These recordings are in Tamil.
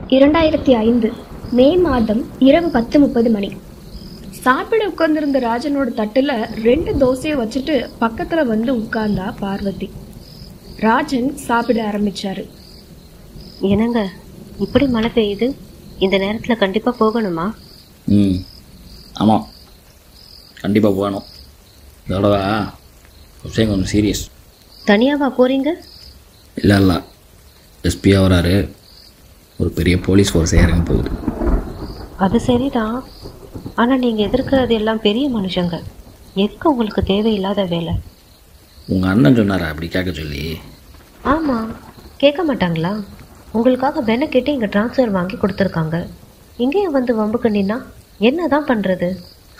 இரண்டாயிரத்தி ஐந்து மே மாதம் இரவு பத்து முப்பது மணி சாப்பிட உட்கார்ந்திருந்த ராஜனோட தட்டுல ரெண்டு தோசையை வச்சுட்டு பக்கத்துல வந்து உட்கார்ந்தா பார்வதி ராஜன் சாப்பிட ஆரம்பிச்சாரு என்னங்க இப்படி மழை பெய்யுது இந்த நேரத்தில் கண்டிப்பாக போகணுமா ம் ஆமாம் கண்டிப்பாக போகணும் இதோட விஷயம் கொஞ்சம் சீரியஸ் தனியாவா போகிறீங்க இல்லை இல்லை எஸ்பியாக வராரு ஒரு பெரிய போலீஸ் ஃபோர்ஸ் இறங்க போகுது அது சரிதான் ஆனால் நீங்கள் எதிர்க்கிறது எல்லாம் பெரிய மனுஷங்க எதுக்கு உங்களுக்கு தேவையில்லாத வேலை உங்கள் அண்ணன் சொன்னாரா அப்படி கேட்க சொல்லி ஆமாம் கேட்க மாட்டாங்களா உங்களுக்காக பெண்ணை கேட்டு இங்கே ட்ரான்ஸ்ஃபர் வாங்கி கொடுத்துருக்காங்க இங்கேயும் வந்து வம்புக்கு நின்னா என்ன தான் பண்ணுறது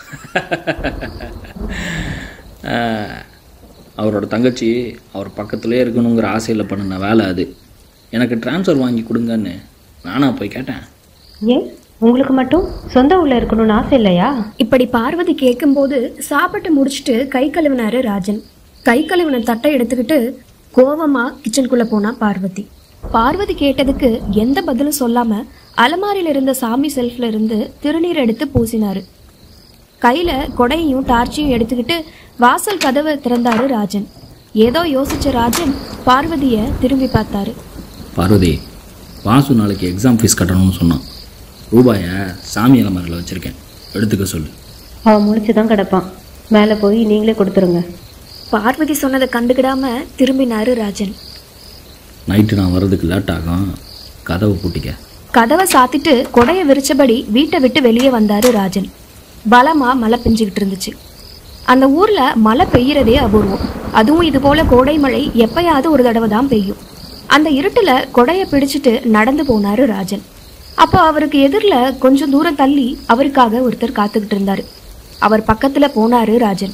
ஆஹ், அவரோட தங்கச்சி அவர் பக்கத்துலேயே இருக்கணுங்கிற ஆசையில் பண்ணின வேலை அது எனக்கு ட்ரான்ஸ்ஃபர் வாங்கி கொடுங்கன்னு நானா போய் கேட்டேன் ஏன் உங்களுக்கு மட்டும் சொந்த ஊரில் இருக்கணும்னு ஆசை இல்லையா இப்படி பார்வதி கேட்கும்போது சாப்பிட்டு முடிச்சிட்டு கை கழுவினாரு ராஜன் கை கழுவின தட்டை எடுத்துக்கிட்டு கோவமா கிச்சனுக்குள்ள போனா பார்வதி பார்வதி கேட்டதுக்கு எந்த பதிலும் சொல்லாம அலமாரியில இருந்த சாமி செல்ஃப்ல இருந்து திருநீர் எடுத்து பூசினாரு கையில கொடையையும் டார்ச்சையும் எடுத்துக்கிட்டு வாசல் கதவை திறந்தாரு ராஜன் ஏதோ யோசிச்ச ராஜன் பார்வதிய திரும்பி பார்த்தாரு பார்வதி வாசு நாளைக்கு எக்ஸாம் ஃபீஸ் கட்டணும்னு சொன்னான் ரூபாயை சாமி அலமாரியில் வச்சுருக்கேன் எடுத்துக்க சொல்லு அவன் முழிச்சு தான் கிடப்பான் மேலே போய் நீங்களே கொடுத்துருங்க பார்வதி சொன்னதை கண்டுக்கிடாம திரும்பினாரு ராஜன் நைட்டு நான் வர்றதுக்கு லேட் ஆகும் கதவை பூட்டிக்க கதவை சாத்திட்டு கொடைய விரிச்சபடி வீட்டை விட்டு வெளியே வந்தாரு ராஜன் பலமா மழை பெஞ்சுக்கிட்டு இருந்துச்சு அந்த ஊர்ல மழை பெய்யறதே அபூர்வம் அதுவும் இது போல கோடை மழை எப்பயாவது ஒரு தடவை தான் பெய்யும் அந்த இருட்டுல கொடைய பிடிச்சிட்டு நடந்து போனாரு ராஜன் அப்போ அவருக்கு எதிரில் கொஞ்சம் தூரம் தள்ளி அவருக்காக ஒருத்தர் காத்துக்கிட்டு இருந்தாரு அவர் பக்கத்துல போனாரு ராஜன்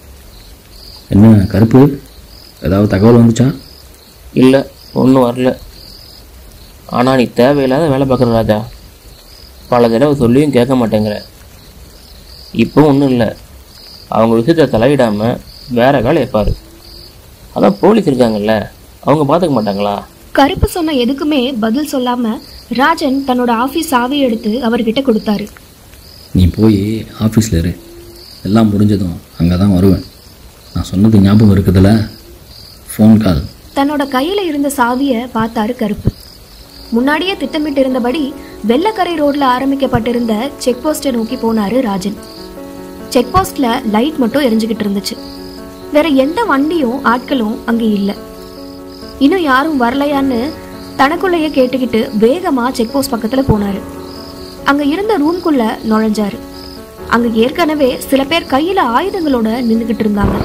என்ன கருப்பு ஏதாவது தகவல் வந்துச்சா இல்லை ஒன்றும் வரல ஆனால் நீ தேவையில்லாத வேலை பார்க்குற ராஜா பல தடவை சொல்லியும் கேட்க மாட்டேங்கிற இப்போ ஒன்றும் இல்லை அவங்க விஷயத்தை தலையிடாமல் வேற வேலையை பாரு அதான் போலீஸ் இருக்காங்கல்ல அவங்க பார்த்துக்க மாட்டாங்களா கருப்பு சொன்ன எதுக்குமே பதில் சொல்லாம ராஜன் தன்னோட ஆபீஸ் சாவி எடுத்து அவர்கிட்ட கொடுத்தாரு நீ போய் ஆஃபீஸில் இரு எல்லாம் முடிஞ்சதும் அங்கே தான் வருவேன் நான் சொன்னது ஞாபகம் இருக்குதுல்ல ஃபோன் கால் தன்னோட கையில இருந்த சாவியை பார்த்தாரு கருப்பு முன்னாடியே திட்டமிட்டு இருந்தபடி வெள்ளக்கரை ரோட்ல ஆரம்பிக்கப்பட்டிருந்த செக் போஸ்டை நோக்கி போனாரு ராஜன் செக் போஸ்ட்ல லைட் மட்டும் எரிஞ்சுக்கிட்டு இருந்துச்சு வேற எந்த வண்டியும் ஆட்களும் அங்க இல்ல இன்னும் யாரும் வரலையான்னு தனக்குள்ளேயே கேட்டுக்கிட்டு வேகமா செக் போஸ்ட் பக்கத்துல போனாரு அங்க இருந்த ரூம்குள்ள நுழைஞ்சாரு அங்க ஏற்கனவே சில பேர் கையில ஆயுதங்களோட நின்னுகிட்டு இருந்தாங்க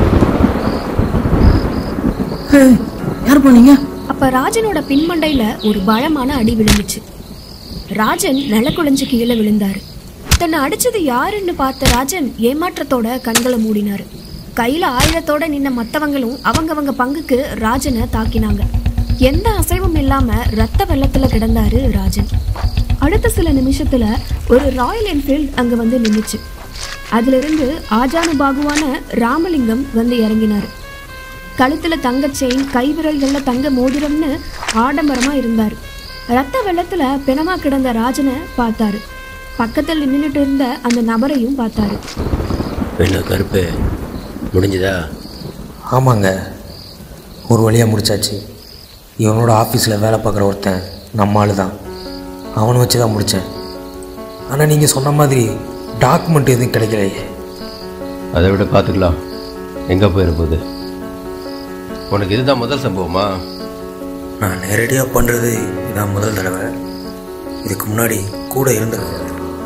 யார் பண்ணீங்க அப்ப ராஜனோட பின்மண்டையில ஒரு பலமான அடி விழுந்துச்சு ராஜன் நிலக்குழஞ்சு கீழே விழுந்தாரு தன்னை அடிச்சது யாருன்னு பார்த்த ராஜன் ஏமாற்றத்தோட கண்களை மூடினாரு கையில ஆயுதத்தோட நின்ன மத்தவங்களும் அவங்கவங்க பங்குக்கு ராஜனை தாக்கினாங்க எந்த அசைவும் இல்லாம ரத்த வெள்ளத்துல கிடந்தாரு ராஜன் அடுத்த சில நிமிஷத்துல ஒரு ராயல் என்ஃபீல்ட் அங்க வந்து நின்னுச்சு அதுல இருந்து ஆஜானு பாகுவான ராமலிங்கம் வந்து இறங்கினாரு கழுத்துல தங்க செயின் கைவிரல்கள்ல தங்க மோதிரம்னு ஆடம்பரமா இருந்தாரு ரத்த வெள்ளத்துல பிணமா கிடந்த ராஜனை பார்த்தாரு பக்கத்தில் நின்றுட்டு இருந்த அந்த நபரையும் பார்த்தாரு என்ன கருப்பு முடிஞ்சுதா ஆமாங்க ஒரு வழியாக முடிச்சாச்சு இவனோட ஆஃபீஸில் வேலை பார்க்குற ஒருத்தன் நம்ம ஆளு தான் அவனை வச்சு தான் முடித்தேன் ஆனால் நீங்கள் சொன்ன மாதிரி டாக்குமெண்ட் எதுவும் கிடைக்கலையே அதை விட பார்த்துக்கலாம் எங்கே போயிருப்போது உனக்கு இதுதான் முதல் சம்பவமா நான் நேரடியாக பண்ணுறது இதான் முதல் தடவை இதுக்கு முன்னாடி கூட இருந்தது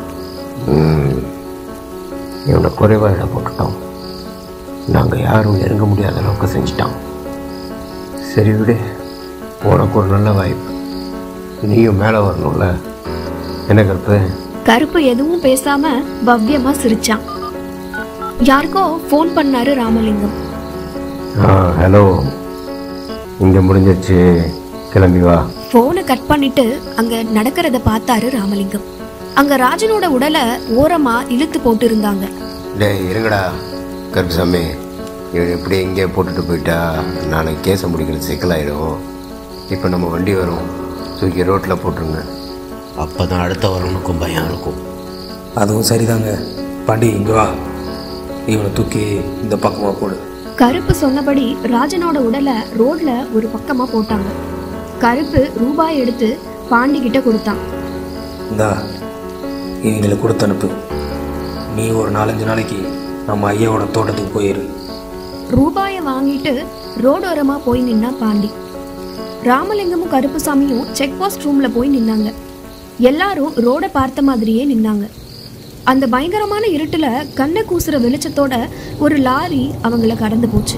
இவனை குறைவாக இடம் போட்டுட்டோம் நாங்கள் யாரும் நெருங்க முடியாத அளவுக்கு செஞ்சிட்டோம் சரி விடு உனக்கு ஒரு நல்ல வாய்ப்பு நீயும் மேலே வரணும்ல என்ன கருப்பு கருப்பு எதுவும் பேசாம பவ்யமா சிரிச்சான் யாருக்கோ ஃபோன் பண்ணாரு ராமலிங்கம் ஆ ஹலோ இங்கே முடிஞ்சிருச்சு கிளம்பி வா ஃபோனை கட் பண்ணிட்டு அங்க நடக்கிறத பார்த்தாரு ராமலிங்கம் அங்க ராஜனோட உடலை ஓரமா இழுத்து போட்டு இருந்தாங்க டேய் இருங்கடா கருப்புசாமி இவன் எப்படி எங்கே போட்டுட்டு போயிட்டா நாளைக்கு கேஸை முடிக்கிறது சிக்கலாயிடும் இப்போ நம்ம வண்டி வரும் தூக்கி ரோட்டில் போட்டுருங்க அப்போ தான் அடுத்த வரவனுக்கும் பயம் இருக்கும் அதுவும் சரிதாங்க பாண்டி இங்கே வா இவனை தூக்கி இந்த பக்கமாக போடு கருப்பு சொன்னபடி ராஜனோட உடலை ரோட்ல ஒரு பக்கமா போட்டாங்க கருப்பு ரூபாய் எடுத்து பாண்டி கிட்ட கொடுத்தான் இந்தா இவங்களை கொடுத்து அனுப்பு நீ ஒரு நாலஞ்சு நாளைக்கு நம்ம ஐயாவோட தோட்டத்துக்கு போயிரு ரூபாயை வாங்கிட்டு ரோடோரமா போய் நின்னா பாண்டி ராமலிங்கமும் கருப்புசாமியும் செக் போஸ்ட் ரூம்ல போய் நின்னாங்க எல்லாரும் ரோட பார்த்த மாதிரியே நின்னாங்க அந்த பயங்கரமான இருட்டுல கண்ணை கூசுற வெளிச்சத்தோட ஒரு லாரி அவங்கள கடந்து போச்சு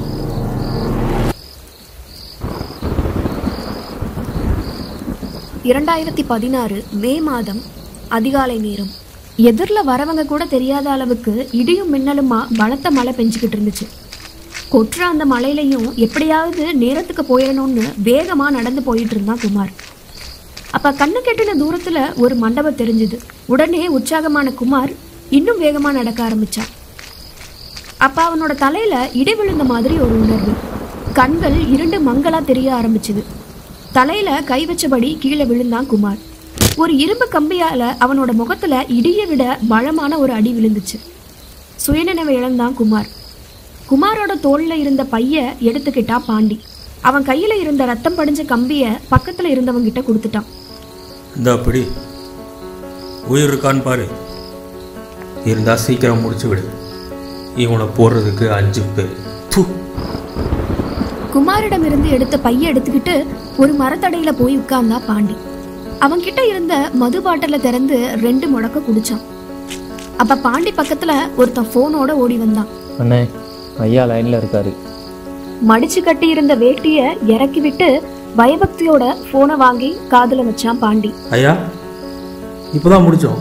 இரண்டாயிரத்தி பதினாறு மே மாதம் அதிகாலை நேரம் எதிரில் வரவங்க கூட தெரியாத அளவுக்கு இடியும் மின்னலுமா பலத்த மழை பெஞ்சுக்கிட்டு இருந்துச்சு கொற்ற அந்த மலையிலையும் எப்படியாவது நேரத்துக்கு போயிடணும்னு வேகமா நடந்து போயிட்டு இருந்தான் குமார் அப்ப கண்ணு கெட்டின தூரத்துல ஒரு மண்டபம் தெரிஞ்சுது உடனே உற்சாகமான குமார் இன்னும் வேகமா நடக்க ஆரம்பிச்சான் அப்ப அவனோட தலையில இடி விழுந்த மாதிரி ஒரு உணர்வு கண்கள் இரண்டு மங்களா தெரிய ஆரம்பிச்சுது தலையில கை வச்சபடி கீழே விழுந்தான் குமார் ஒரு இரும்பு கம்பியால அவனோட முகத்துல இடியை விட பலமான ஒரு அடி விழுந்துச்சு சுயநினைவை இழந்தான் குமார் குமாரோட தோல்ல இருந்த பைய எடுத்துக்கிட்டா பாண்டி அவன் கையில இருந்த ரத்தம் படிஞ்ச கம்பிய பக்கத்துல இருந்தவங்க கிட்ட கொடுத்துட்டான் இந்த அப்படி உயிர் இருக்கான்னு பாரு இருந்தா சீக்கிரம் முடிச்சு விடு இவனை போடுறதுக்கு அஞ்சு பேர் தூ குமாரிடமிருந்து எடுத்த பைய எடுத்துக்கிட்டு ஒரு மரத்தடையில போய் உட்கார்ந்தா பாண்டி அவன் கிட்ட இருந்த மது பாட்டில திறந்து ரெண்டு முடக்க குடிச்சான் அப்ப பாண்டி பக்கத்துல ஒருத்தன் போனோட ஓடி வந்தான் அண்ணே ஐயா லைனில் இருக்காரு மடிச்சு கட்டி இருந்த வேட்டிய இறக்கி விட்டு பயபக்தியோட போனை வாங்கி காதுல வச்சான் பாண்டி ஐயா இப்போதான் முடிச்சோம்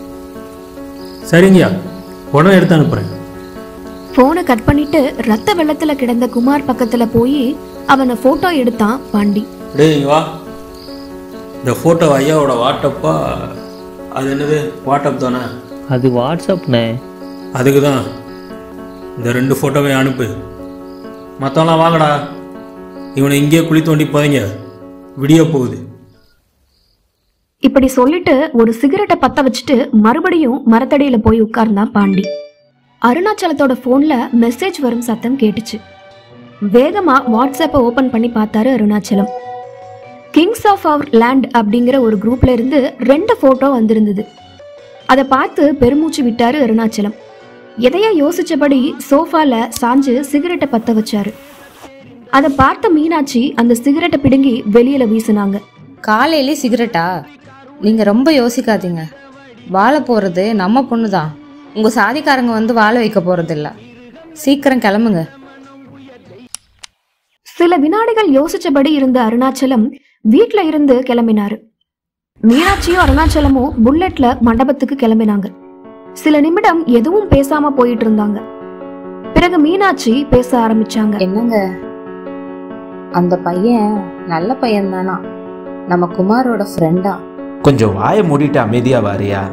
சரிங்கய்யா உடனே எடுத்து அனுப்புகிறேன் போனை கட் பண்ணிட்டு ரத்த வெள்ளத்துல கிடந்த குமார் பக்கத்துல போய் அவனை போட்டோ எடுத்தான் பாண்டி டேய் இங்க வா இந்த ஃபோட்டோ ஐயாவோட வாட்டப்பா அது என்னது வாட்ஸ்அப் தானே அது வாட்ஸ்அப்ண்ணே அதுக்கு தான் இந்த ரெண்டு ஃபோட்டோவை அனுப்பு மற்றவங்களாம் வாங்கடா இவனை இங்கேயே குழி தோண்டி போதைங்க விடிய போகுது இப்படி சொல்லிட்டு ஒரு சிகரெட்டை பத்த வச்சுட்டு மறுபடியும் மரத்தடியில போய் உட்கார்ந்தான் பாண்டி அருணாச்சலத்தோட போன்ல மெசேஜ் வரும் சத்தம் கேட்டுச்சு வேகமா வாட்ஸ்அப்பை ஓபன் பண்ணி பார்த்தாரு Arunachalam kings of our land அப்படிங்கிற ஒரு குரூப்ல இருந்து ரெண்டு போட்டோ வந்திருந்தது அதை பார்த்து பெருமூச்சு விட்டாரு அருணாச்சலம் எதையா யோசிச்சபடி சோஃபால சாஞ்சு சிகரெட்டை பத்த வச்சாரு அதை பார்த்த மீனாட்சி அந்த சிகரெட்டை பிடுங்கி வெளியில வீசினாங்க காலையிலே சிகரெட்டா நீங்கள் ரொம்ப யோசிக்காதீங்க வாழ போகிறது நம்ம பொண்ணு தான் உங்கள் சாதிக்காரங்க வந்து வாழ வைக்க போகிறதில்ல சீக்கிரம் கிளம்புங்க சில வினாடிகள் யோசிச்சபடி இருந்த அருணாச்சலம் வீட்ல இருந்து கிளம்பினாரு மீனாட்சியும் அருணாச்சலமும் புல்லட்ல மண்டபத்துக்கு கிளம்பினாங்க சில நிமிடம் எதுவும் பேசாம போயிட்டு இருந்தாங்க பிறகு மீனாட்சி பேச ஆரம்பிச்சாங்க என்னங்க அந்த பையன் நல்ல பையன் தானா நம்ம குமாரோட ஃப்ரெண்டா கொஞ்சம் வாயை மூடிட்டு அமைதியா வாரியா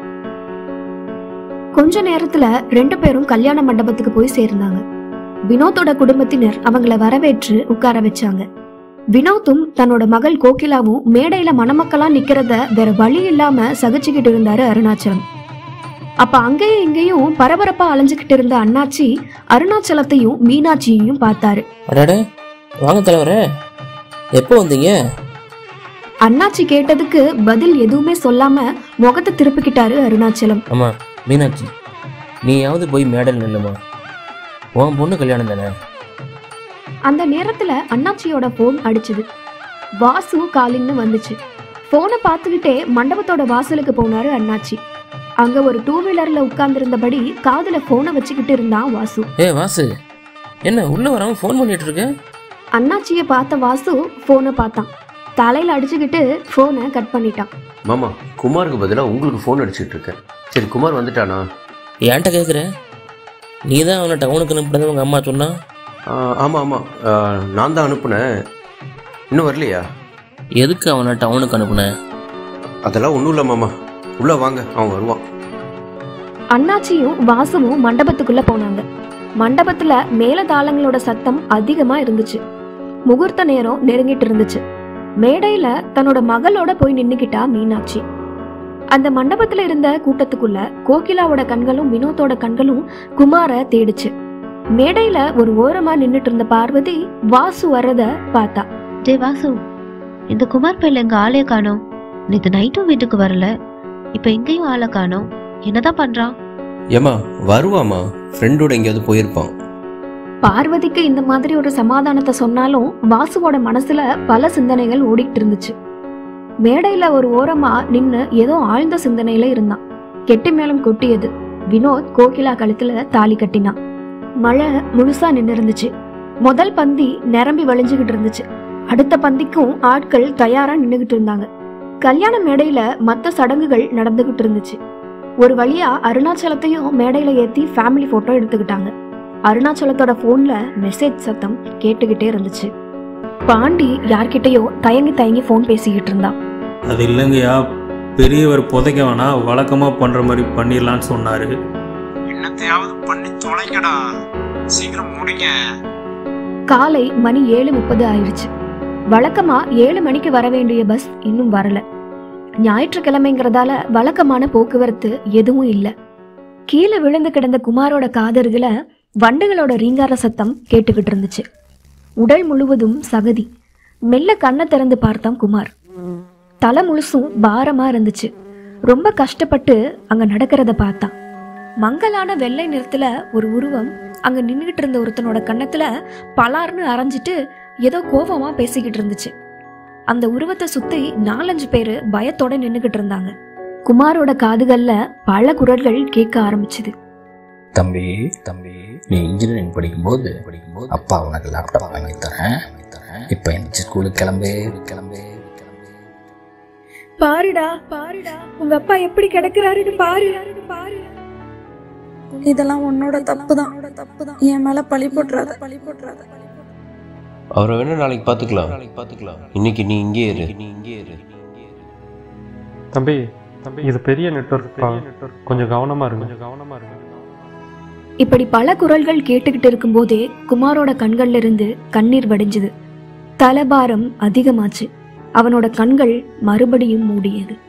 கொஞ்ச நேரத்துல ரெண்டு பேரும் கல்யாண மண்டபத்துக்கு போய் சேர்ந்தாங்க வினோத்தோட குடும்பத்தினர் அவங்கள வரவேற்று உட்கார வச்சாங்க வினோத்தும் தன்னோட மகள் கோகிலாவும் மேடையில மணமக்களா நிக்கிறத வேற வழி இல்லாம சகிச்சுக்கிட்டு இருந்தாரு அருணாச்சலம் அப்ப அங்கேயும் இங்கேயும் பரபரப்பா அலைஞ்சுக்கிட்டு இருந்த அண்ணாச்சி அருணாச்சலத்தையும் மீனாட்சியையும் பார்த்தாரு அடட வாங்க தலைவரே எப்போ வந்தீங்க அண்ணாச்சி கேட்டதுக்கு பதில் எதுவுமே சொல்லாம முகத்தை திருப்பிக்கிட்டாரு அருணாச்சலம் ஆமா மீனாட்சி நீயாவது போய் மேடல் நில்லுமா உன் பொண்ணு கல்யாணம் தானே அந்த நேரத்துல அண்ணாச்சியோட போன் அடிச்சுது வாசு காலிங்னு வந்துச்சு போனை பார்த்துக்கிட்டே மண்டபத்தோட வாசலுக்கு போனாரு அண்ணாச்சி அங்க ஒரு டூ வீலர்ல உட்கார்ந்திருந்தபடி காதுல போனை வச்சுக்கிட்டு இருந்தான் வாசு ஏ வாசு என்ன உள்ள வராம ஃபோன் பண்ணிட்டு இருக்க அண்ணாச்சிய பார்த்த வாசு போனை பார்த்தான் தலையில அடிச்சுக்கிட்டு போனை கட் பண்ணிட்டான் மாமா குமாருக்கு பதிலாக உங்களுக்கு ஃபோன் அடிச்சிட்டு இருக்கேன் சரி குமார் வந்துட்டானா ஏன்ட்ட கேட்குற நீ தான் அவனை டவுனுக்கு அனுப்புனது உங்க அம்மா சொன்னா ஆ, ஆமாம் ஆமாம் ஆ, நான் தான் அனுப்புனேன் இன்னும் வரலையா எதுக்கு அவனை டவுனுக்கு அனுப்புன அதெல்லாம் ஒன்றும் இல்லை மாமா உள்ளே வாங்க அவன் வருவான் அண்ணாச்சியும் வாசுவும் மண்டபத்துக்குள்ள போனாங்க மண்டபத்துல மேலதாளங்களோட சத்தம் அதிகமா இருந்துச்சு முகூர்த்த நேரம் நெருங்கிட்டு இருந்துச்சு மேடையில தன்னோட மகளோட போய் நின்னுக்கிட்டா மீனாட்சி அந்த மண்டபத்துல இருந்த கூட்டத்துக்குள்ள கோகிலாவோட கண்களும் வினோத்தோட கண்களும் குமார தேடிச்சு மேடையில ஒரு ஓரமா நின்னுட்டு இருந்த பார்வதி வாசு வர்றத பார்த்தா டே வாசு இந்த குமார் பையில எங்க ஆளே காணோம் நேத்து நைட்டும் வீட்டுக்கு வரல இப்ப எங்கேயும் ஆளை காணோம் என்னதான் பண்றான் ஏமா வருவாமா ஃப்ரெண்டோட எங்கேயாவது போயிருப்பான் பார்வதிக்கு இந்த மாதிரி ஒரு சமாதானத்தை சொன்னாலும் வாசுவோட மனசுல பல சிந்தனைகள் ஓடிட்டு இருந்துச்சு மேடையில ஒரு ஓரமா நின்னு ஏதோ ஆழ்ந்த சிந்தனையில இருந்தான் கெட்டி மேளம் கொட்டியது வினோத் கோகிலா கழுத்துல தாலி கட்டினான் மழை முழுசா நின்னு இருந்துச்சு முதல் பந்தி நிரம்பி வழிஞ்சுகிட்டு இருந்துச்சு அடுத்த பந்திக்கும் ஆட்கள் தயாரா நின்னுகிட்டு இருந்தாங்க கல்யாண மேடையில மத்த சடங்குகள் நடந்துகிட்டு இருந்துச்சு ஒரு வழியா அருணாச்சலத்தையும் மேடையில ஏத்தி ஃபேமிலி போட்டோ எடுத்துக்கிட்டாங்க அருணாச்சலத்தோட போன்ல மெசேஜ் சத்தம் கேட்டுக்கிட்டே இருந்துச்சு பாண்டி யார்கிட்டயோ தயங்கி தயங்கி ஃபோன் பேசிக்கிட்டு இருந்தான் அது இல்லைங்கய்யா பெரியவர் புதைக்க வேணா வழக்கமாக பண்ணுற மாதிரி பண்ணிடலான்னு சொன்னார் என்னத்தையாவது பண்ணி தொலைங்கடா சீக்கிரம் முடிங்க காலை மணி ஏழு முப்பது ஆயிடுச்சு வழக்கமா ஏழு மணிக்கு வர வேண்டிய பஸ் இன்னும் வரல ஞாயிற்றுக்கிழமைங்கிறதால வழக்கமான போக்குவரத்து எதுவும் இல்ல கீழே விழுந்து கிடந்த குமாரோட காதறுகளை வண்டுகளோட ரீங்கார சத்தம் கேட்டுக்கிட்டு இருந்துச்சு உடல் முழுவதும் சகதி மெல்ல கண்ணை திறந்து பார்த்தான் குமார் தலை முழுசும் பாரமா இருந்துச்சு ரொம்ப கஷ்டப்பட்டு அங்க நடக்கிறத பார்த்தான் மங்கலான வெள்ளை நிறத்துல ஒரு உருவம் அங்க நின்னுகிட்டு இருந்த ஒருத்தனோட கன்னத்துல பலார்னு அரைஞ்சிட்டு ஏதோ கோபமா பேசிக்கிட்டு இருந்துச்சு அந்த உருவத்தை சுத்தி நாலஞ்சு பேரு பயத்தோட நின்னுகிட்டு இருந்தாங்க குமாரோட காதுகள்ல பல குரல்கள் கேட்க ஆரம்பிச்சுது தம்பி தம்பி நீ இன்ஜினியரிங் படிக்கும்போது படிக்கும்போது அப்பா உனக்கு லேப்டாப் வாங்கி தரேன் இப்போ எந்திரிச்சு ஸ்கூலுக்கு கிளம்பு கிளம்பு பாருடா பாருடா உங்க அப்பா எப்படி கிடக்குறாருன்னு பாரு பாரு இதெல்லாம் உன்னோட தப்பு தான் தப்பு தான் என் மேல பழி போட்டுறாத பழி போட்டுறாத அவரை வேணா நாளைக்கு பார்த்துக்கலாம் நாளைக்கு பார்த்துக்கலாம் இன்னைக்கு நீ இங்கே இரு நீ இங்கே இரு தம்பி தம்பி இது பெரிய நெட்வொர்க் கொஞ்சம் கவனமா இருங்க கொஞ்சம் கவனமா இருங்க இப்படி பல குரல்கள் கேட்டுக்கிட்டு இருக்கும்போதே குமாரோட கண்கள்ல இருந்து கண்ணீர் வடிஞ்சுது தலபாரம் அதிகமாச்சு அவனோட கண்கள் மறுபடியும் மூடியது